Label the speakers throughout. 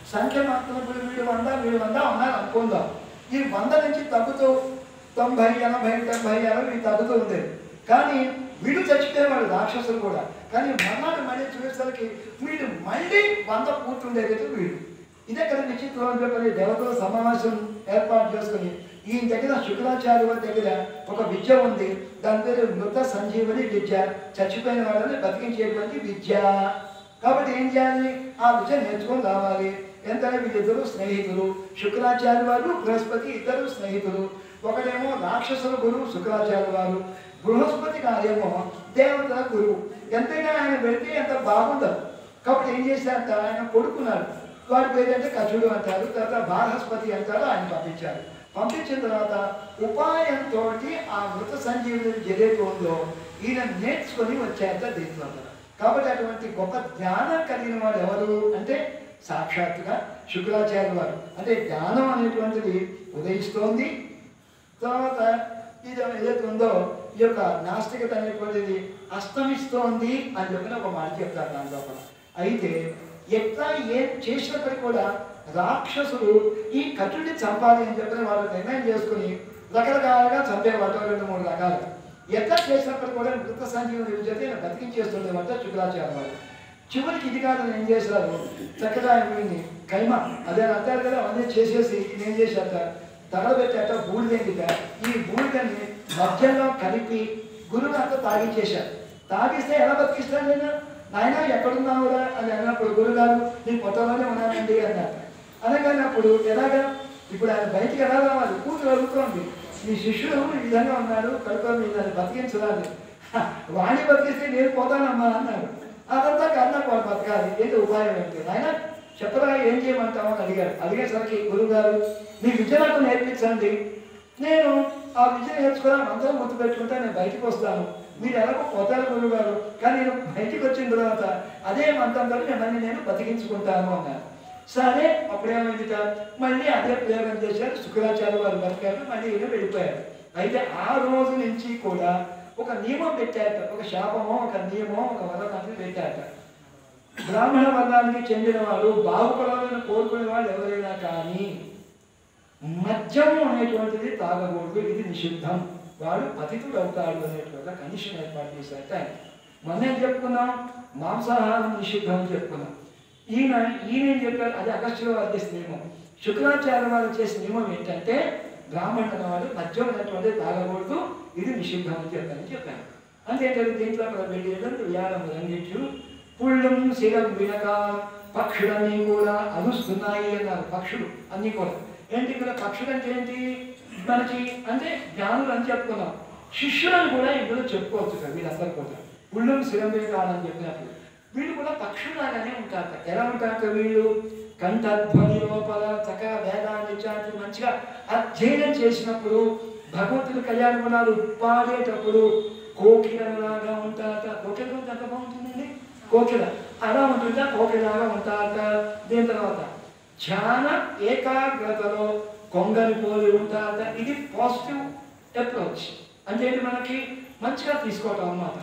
Speaker 1: సంఖ్య మాత్రం ఇప్పుడు వీడు వంద వీడు వంద ఉన్నారు అనుకుందాం ఈ వంద నుంచి తగ్గుతూ తొంభై ఎనభై డెబ్బై అరవై తగ్గుతూ ఉండేది కానీ వీడు చచ్చిపోయేవాడు రాక్షసులు కూడా కానీ మర్నాడు మళ్ళీ చూసేసరికి వీడు మళ్ళీ వంద పూర్తుండేది వీడు ఇదే కదా విచిత్రం అని చెప్పని దేవతల సమావేశం ఏర్పాటు చేసుకుని ఈ దగ్గర శుక్రాచార్య దగ్గర ఒక విద్య ఉంది దాని పేరు మృత సంజీవని విద్య చచ్చిపోయిన వాళ్ళని బతికించేటువంటి విద్య కాబట్టి ఏం చేయాలి ఆ విద్య నేర్చుకొని రావాలి ఎంతనే వీళ్ళిద్దరు స్నేహితులు శుక్రాచార్య వారు బృహస్పతి ఇద్దరు స్నేహితులు ఒకడేమో రాక్షసుల గురువు శుక్రాచార్య వారు బృహస్పతి గారేమో దేవతల గురువు ఎంతైనా ఆయన వెళ్తే ఎంత బాగుండదు కాబట్టి ఏం చేశారంట ఆయన కొడుకున్నాడు వాడి పేరు అంటే కచుడు అంటారు తర్వాత బారహస్పతి అంటారు ఆయన పంపించారు పంపించిన తర్వాత ఉపాయంతో ఆ మృత సంజీవుని ఏదైతే ఉందో ఈయన నేర్చుకొని వచ్చాక దీంట్లో కాబట్టి అటువంటి గొప్ప జ్ఞానం కలిగిన వాడు ఎవరు అంటే సాక్షాత్తుగా శుక్రాచార్య వారు అంటే జ్ఞానం అనేటువంటిది ఉదయిస్తోంది తర్వాత ఇది ఏదైతే ఉందో ఈ యొక్క నాస్తికత అనేటువంటిది అస్తమిస్తోంది అని చెప్పిన ఒక మాట చెప్తారు దాని లోపల అయితే ఎట్లా ఏం చేసినప్పటికీ కూడా రాక్షసులు ఈ కటుడిని చంపాలి అని చెప్పిన వాళ్ళు నిర్ణయం చేసుకుని రకరకాలుగా చంపేవాడు రెండు మూడు రకాలుగా ఎట్లా చేసినప్పటికీ కూడా మృత సంజీవుని విజయతే బతికించేస్తుండేవాట శుక్రాచార్య వారు చివరికి ఇది కాదు ఏం చేశారు చక్కగా ఆయన కైమ అదే అంటారు కదా అవన్నీ చేసేసి ఈయన ఏం చేశాట తగలబెట్టాట బూడిదెంగిట ఈ బూడిదని మధ్యలో కలిపి గురువు అంతా తాగించేశారు తాగిస్తే ఎలా బతికిస్తాను నేను నాయన ఎక్కడున్నావురా అని అన్నప్పుడు గురుగారు నీ కొత్తలోనే ఉన్నానండి అన్నారు అనగానే అప్పుడు ఎలాగా ఇప్పుడు ఆయన బయటికి ఎలా రావాలి కూతురు అడుగుతోంది నీ శిష్యుడు ఈ విధంగా ఉన్నాడు కడుపు మీద బతికించరాదు వాణి బతికిస్తే నేను పోతానమ్మా అన్నాడు అదంతా కన్నా వాడు బతకాలి ఏంటి ఉపాయం ఏంటి ఆయన చెప్పరా ఏం చేయమంటావు అని అడిగాడు అడిగేసరికి గురుగారు మీ విద్య నాకు నేర్పించండి నేను ఆ విద్య నేర్చుకుని అందరం గుర్తు పెట్టుకుంటే నేను బయటకు వస్తాను మీరు ఎలాగో పోతారు గురుగారు కానీ నేను బయటికి వచ్చిన తర్వాత అదే మంత్రంతో మిమ్మల్ని నేను బతికించుకుంటాను అన్నారు సరే అప్పుడేమైంది మళ్ళీ అదే ప్రయోగం చేశారు శుక్రాచార్య వారు బతికారు మళ్ళీ ఈయన వెళ్ళిపోయారు అయితే ఆ రోజు నుంచి కూడా ఒక నియమం పెట్టారట ఒక శాపమో ఒక నియమం ఒక వరదాన్ని పెట్టారట బ్రాహ్మణ వర్గానికి చెందిన వాడు బాగుపడాలని కోరుకునే వాళ్ళు ఎవరైనా కానీ మద్యము అనేటువంటిది తాగకూడదు ఇది నిషిద్ధం వాడు పతితుడు అవుతాడు అనేటువంటి కండిషన్ ఏర్పాటు చేశారట ఆయన. మొన్న ఏం చెప్పుకున్నాం మాంసాహారం నిషిద్ధం అని చెప్పుకున్నాం ఈయన ఈయన ఏం చెప్పారు అది అగస్త్యుల వారు చేసిన నియమం శుక్రాచార్య వారు చేసిన నియమం ఏంటంటే బ్రాహ్మణుల వాడు మద్యం అనేటువంటిది తాగకూడదు ఇది నిషిద్ధం అని చెప్పారని చెప్పాను అంతేకాదు దీంట్లో అక్కడ వెళ్ళేటప్పుడు వ్యాయామం రంగించు పుళ్ళం శిరం వినక పక్షులన్నీ కూడా అరుస్తున్నాయి అన్నారు పక్షులు అన్నీ కూడా ఏంటి ఇక్కడ పక్షులు అంటే ఏంటి మనకి అంటే జ్ఞానులు అని చెప్పుకున్నాం శిష్యులను కూడా ఇందులో చెప్పుకోవచ్చు కదా వీళ్ళందరూ కూడా పుళ్ళం శిరం వినక అని చెప్పినప్పుడు వీళ్ళు కూడా పక్షులాగానే ఉంటారు ఎలా ఉంటారు వీళ్ళు కంఠధ్వని లోపల చక్కగా వేదాన్ని ఇచ్చారు మంచిగా అధ్యయనం చేసినప్పుడు భగవంతుని కళ్యాణ గుణాలు పాడేటప్పుడు కోకిలలాగా ఉంటారట కోకిల గురించి ఎంత బాగుంటుందండి కోకిల అలా ఉంటుందా కోకిలాగా ఉంటారట దీని తర్వాత ధ్యాన ఏకాగ్రతలో కొంగని పోలి ఉంటారట ఇది పాజిటివ్ అప్రోచ్ అంటే ఏంటి మనకి మంచిగా తీసుకోవటం అన్నమాట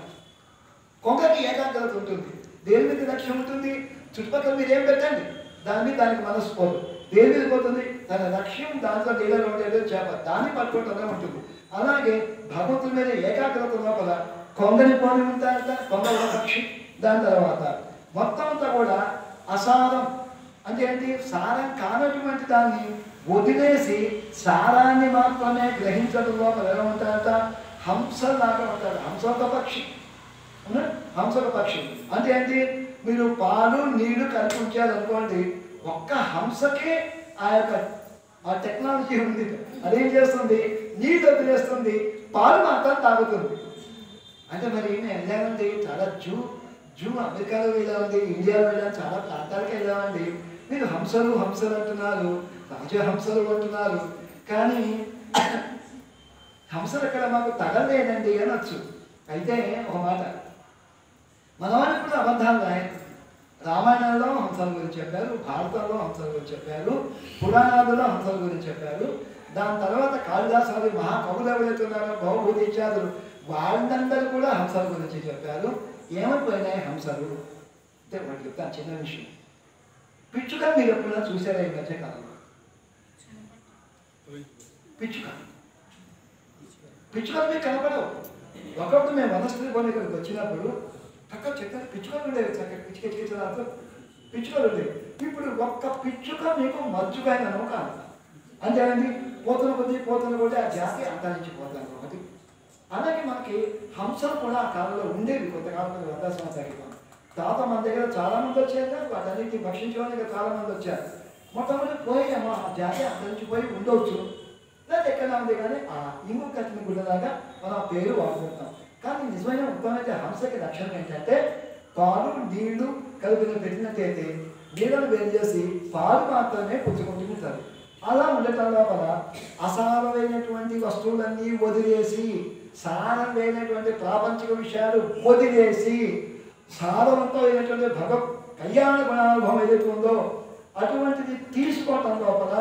Speaker 1: కొంగకి ఏకాగ్రత ఉంటుంది దేని మీద లక్ష్యం ఉంటుంది చుట్టుపక్కల మీరు ఏం పెట్టండి దాని మీద దానికి మనసు పోదు దేని మీద పోతుంది తన లక్ష్యం దాంట్లో నీళ్ళలో ఉండేది చేప దాన్ని పట్టుకుంటూనే ఉంటుంది అలాగే భగవంతుని మీద ఏకాగ్రత లోపల కొంగని పోని ఉంటారట కొంగ ఒక పక్షి దాని తర్వాత మొత్తం అంతా కూడా అసారం అంటే ఏంటి సారం కానటువంటి దాన్ని వదిలేసి సారాన్ని మాత్రమే గ్రహించడం లోపల ఎలా ఉంటారట హంసలాగా ఉంటారు హంస ఒక పక్షి అవునా? హంస ఒక పక్షి అంటే ఏంటి మీరు పాలు నీళ్లు కలిపి ఉంచారనుకోండి ఒక్క హంసకే ఆ యొక్క ఆ టెక్నాలజీ ఉంది అదేం చేస్తుంది నీళ్ళు వదిలేస్తుంది పాలు మాత్రం తాగుతుంది అంటే మరి నేను వెళ్ళామండి చాలా జూ జూ అమెరికాలో వెళ్ళామండి ఇండియాలో వెళ్ళాం చాలా ప్రాంతాలకు వెళ్ళామండి మీరు హంసలు హంసలు అంటున్నారు రాజహంసలు అంటున్నారు కానీ హంసలు అక్కడ మాకు తగలేదండి అనొచ్చు అయితే ఒక మాట మన వాళ్ళకి కూడా అబద్ధాలు రాయరు రామాయణంలో హంసల గురించి చెప్పారు భారతంలో హంసల గురించి చెప్పారు పురాణాలలో హంసల గురించి చెప్పారు దాని తర్వాత కాళిదాసు మహాకవులు ఎవరైతే ఉన్నారో బహుభూతి ఇత్యాదులు వాళ్ళందరూ కూడా హంసల గురించి చెప్పారు ఏమైపోయినాయి హంసలు అంటే ఒకటి చెప్తాను చిన్న విషయం పిచ్చుక మీరు ఎప్పుడైనా చూసారా ఈ మధ్యకాలంలో పిచ్చుక పిచ్చుకలు మీకు కనపడవు ఒకప్పుడు మేము వనస్థలి కొని ఇక్కడికి వచ్చినప్పుడు పక్క చెట్ల పిచ్చుకలు ఉండేవి చక్క పిచ్చుక చికిత్సలతో పిచ్చుకలు ఉండేవి ఇప్పుడు ఒక్క పిచ్చుక మీకు మజ్జుకాయనో కాదు అంతేనండి పోతున్న కొద్దీ పోతున్న కొద్దీ ఆ జాతి అంతరించిపోతాను ఒకటి అలాగే మనకి హంసలు కూడా ఆ కాలంలో ఉండేవి కొంతకాలంలో వంద సంవత్సరాల క్రితం తాత మన దగ్గర చాలా మంది వచ్చారు వాటన్నిటిని భక్షించడానికి చాలా మంది వచ్చారు మొట్టమొదటి పోయామా ఆ జాతి అంతరించిపోయి ఉండొచ్చు లేదా ఎక్కడ ఉంది కానీ ఆ ఇంగు కట్టిన గుడ్డలాగా మనం ఆ పేరు వాడుకుంటాం కానీ నిజమైన ఉత్తమైతే హంసకి లక్షణం ఏంటంటే పాలు నీళ్లు కలిపిన పెట్టినట్టయితే నీళ్ళను వేరు చేసి పాలు మాత్రమే పుచ్చుకుంటూ ఉంటారు అలా ఉండటం లోపల అసారమైనటువంటి వస్తువులన్నీ వదిలేసి సారం లేనటువంటి ప్రాపంచిక విషయాలు వదిలేసి సారవంతమైనటువంటి భగవత్ కళ్యాణ గుణానుభవం ఏదైతే ఉందో అటువంటిది తీసుకోవటం లోపల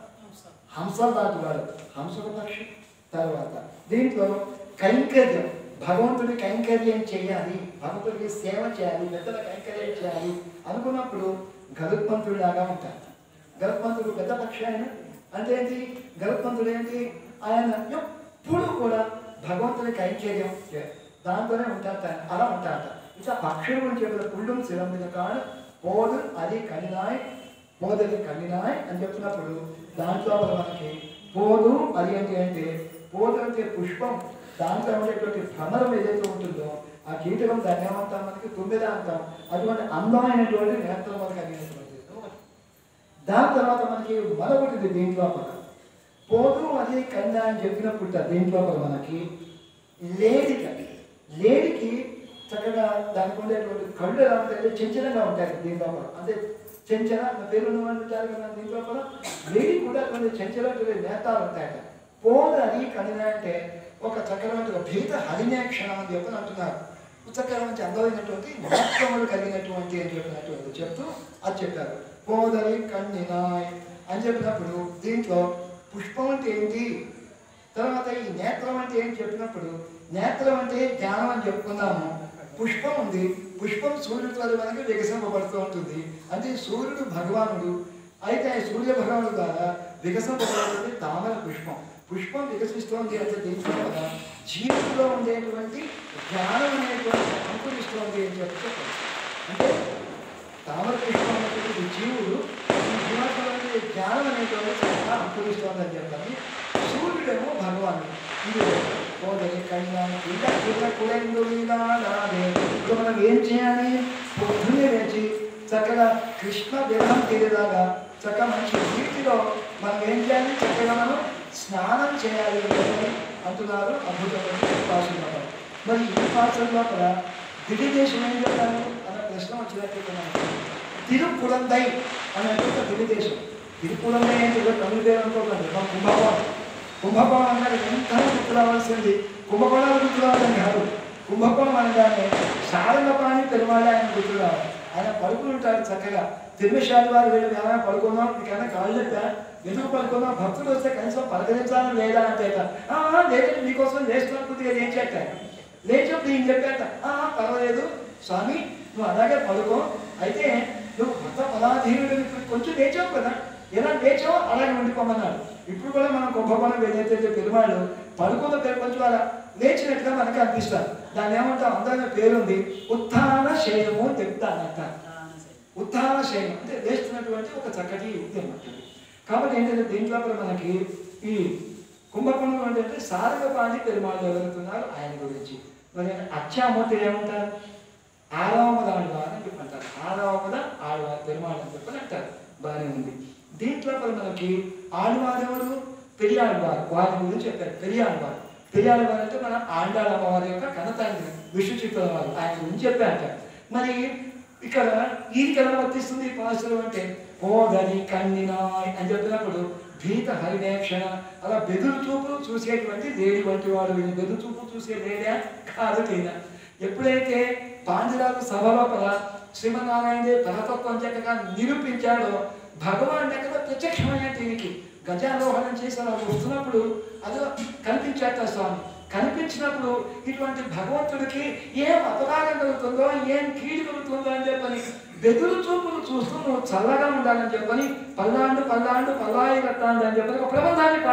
Speaker 1: హంసలు దాటువాడు హంసకు పక్షి తర్వాత దీంట్లో కైంకర్యం భగవంతుడి కైంకర్యం చేయాలి భగవంతుడికి సేవ చేయాలి పెద్దల కైంకర్యం చేయాలి అనుకున్నప్పుడు గరుత్మంతుడిలాగా ఉంటాడు గరుత్మంతుడు పెద్ద పక్షి ఆయన అంటే ఏంటి గరుత్మంతుడు ఏంటి ఆయన ఎప్పుడు కూడా భగవంతుడి కైంకర్యం చే- దాంతోనే ఉంటాడు ఆయన అలా ఉంటాడు ఇట్లా పక్షుల గురించి చెప్పిన పుల్லும் சிலம்பின కాడు పోదు అది కనినాయ్ పోదది కనినాయ్ అని చెప్పినప్పుడు దాంట్లో మనకి పోదు అది ఏంటి అంటే పోదు అంటే పుష్పం దాంట్లో ఉండేటువంటి భ్రమరం ఏదైతే ఉంటుందో ఆ కీటకం దాన్ని ఏమంటాం మనకి తుమ్మిద అంటాం అటువంటి అందమైనటువంటి నేత్రం మనకి అడిగినటువంటిది దాని తర్వాత మనకి మరొకటిది దీంట్లో పోదు అది కన్యా అని చెప్పినప్పుడు దీంట్లో మనకి లేడికి లేడికి చక్కగా దానికి ఉండేటువంటి కళ్ళు ఎలా ఉంటాయి చెంచలంగా ఉంటాయి దీని లోపల అంటే చెంచల నా పేరు ఉన్నవాళ్ళు ఉంటారు కదా దీని లోపల లేడి కూడా కొన్ని చెంచలటువంటి నేతాలు ఉంటాయట పోదు అది కన్యా అంటే ఒక చక్రవంటి భీత హరిణేక్షణం అని చెప్పని అంటున్నారు చక్రం నుంచి అందమైనటువంటి నేత్రములు కలిగినటువంటి అని చెప్పినటువంటి చెప్తూ అది చెప్పారు పోదరి కన్నినాయ్ అని చెప్పినప్పుడు దీంట్లో పుష్పం అంటే ఏంటి తర్వాత ఈ నేత్రం అంటే ఏం చెప్పినప్పుడు నేత్రం అంటే జ్ఞానం అని చెప్పుకున్నాము పుష్పం ఉంది పుష్పం సూర్యుడి ద్వారా మనకి వికసింపబడుతూ ఉంటుంది అంటే సూర్యుడు భగవానుడు అయితే ఆ సూర్య భగవానుడు ద్వారా వికసింపబడుతుంది తామర పుష్పం పుష్పం వికసిస్తోంది అంటే దీంట్లో కదా జీవితంలో ఉండేటువంటి జ్ఞానం అనేటువంటి అంకురిస్తోంది అని చెప్పి అంటే తామర పుష్పం అనేటువంటి జీవుడు ఈ జీవాత్మలో ఉండే జ్ఞానం అనేటువంటి చక్కగా అంకురిస్తోందని చెప్పని సూర్యుడేమో భగవానుడు ఇది పోదని కైనా ఇలా ఇలా కులెందు ఇలా రాదే ఇప్పుడు మనం ఏం చేయాలి పొద్దున్నే లేచి చక్కగా కృష్ణ దేహం తీరేలాగా చక్కగా మంచి నీటిలో మనం ఏం చేయాలి చక్కగా మనం స్నానం చేయాలి అని చెప్పి అంటున్నారు అద్భుతమైన భాషలో మరి ఈ భాషల లోపల దివ్య దేశం ఏం చెప్పారు అన్న ప్రశ్న వచ్చినట్టు మనకి తిరుపులందై అనేటువంటి దివ్య దేశం తిరుపులందై అంటే ఏదో తమిళ పేరు అనుకోకండి మా కుంభకోణం కుంభకోణం అన్నాడు ఎంత గుర్తు రావాల్సింది కుంభకోణాలు గుర్తు రావాలని కాదు కుంభకోణం అనగానే శారదపాణి పెరుమాళి ఆయన గుర్తు రావాలి ఆయన పడుకుని ఉంటాడు చక్కగా తిరుమశాలి వారు వీళ్ళు ఏమైనా పడుకుందాం నీకైనా కాళ్ళు చెప్పా ఎందుకు పడుకుందాం భక్తులు వస్తే కనీసం పలకరించాలని లేదా అంటే "ఆ, ఆ, లేదండి మీకోసం లేస్తున్నాను కొద్దిగా ఏం చెప్పాను లేచినప్పుడు ఏం చెప్పాట "ఆ, ఆ, పర్వాలేదు స్వామి నువ్వు అలాగే పడుకో అయితే నువ్వు భక్త పదాధీనుడు ఇప్పుడు కొంచెం లేచావు కదా ఎలా లేచావో అలాగే ఉండిపోమన్నాడు ఇప్పుడు కూడా మనం కుంభకోణం వెళ్ళేటైతే పెరుమాళ్ళు పడుకున్న పేరు కొంచెం అలా లేచినట్టుగా మనకు అనిపిస్తారు దాన్ని ఏమంటాం అందమైన పేరుంది ఉత్థాన శయము చెప్తానంట ఉత్థాన శయనం అంటే లేస్తున్నటువంటి ఒక చక్కటి యుక్తి అన్నమాట ఇది. కాబట్టి ఏంటంటే దీంట్లో కూడా మనకి ఈ కుంభకోణం ఏంటంటే సారగపాణి పెరుమాళ్ళు ఎవరుతున్నారు ఆయన గురించి మరి అచ్చామూర్తి ఏమంటారు ఆరవమద ఆళ్వార్ అని చెప్పి అంటారు ఆరవమద ఆళ్వార్ పెరుమాళ్ అని చెప్పని అంటారు బాగానే ఉంది దీంట్లో కూడా మనకి ఆళ్వార్ ఎవరు పెరియాళ్వార్ వారి గురించి చెప్పారు పెరియాళ్వార్ పెరియాళ్వార్ అంటే మన ఆండాళ అమ్మవారి యొక్క ఘనతండ్రి విష్ణు చిత్తుల వారు ఆయన గురించి చెప్పారట మరి ఇక్కడ ఈయనకి ఎలా వర్తిస్తుంది ఈ పాసులు అంటే పోదని కన్నినాయ్ అని చెప్పినప్పుడు భీత హరినేక్షణ అలా బెదురు చూపు చూసేటువంటి లేడి వంటి వాడు వీళ్ళు బెదురు చూపు చూసే లేడా కాదు ఈయన ఎప్పుడైతే పాండురాజు సభ లోపల శ్రీమన్నారాయణ పరతత్వం చక్కగా నిరూపించాడో భగవాన్ దగ్గర ప్రత్యక్షమైన దీనికి గజారోహణం చేసి అలా వస్తున్నప్పుడు అది కనిపించాట స్వామి కనిపించినప్పుడు ఇటువంటి భగవంతుడికి ఏం అపకారం కలుగుతుందో ఏం కీడు కలుగుతుందో అని చెప్పని బెదురు చూపులు చూస్తూ నువ్వు చల్లగా ఉండాలని చెప్పని పల్లాండు పల్లాండు పల్లాయి కట్టాలి అని చెప్పని ఒక ప్రబంధాన్ని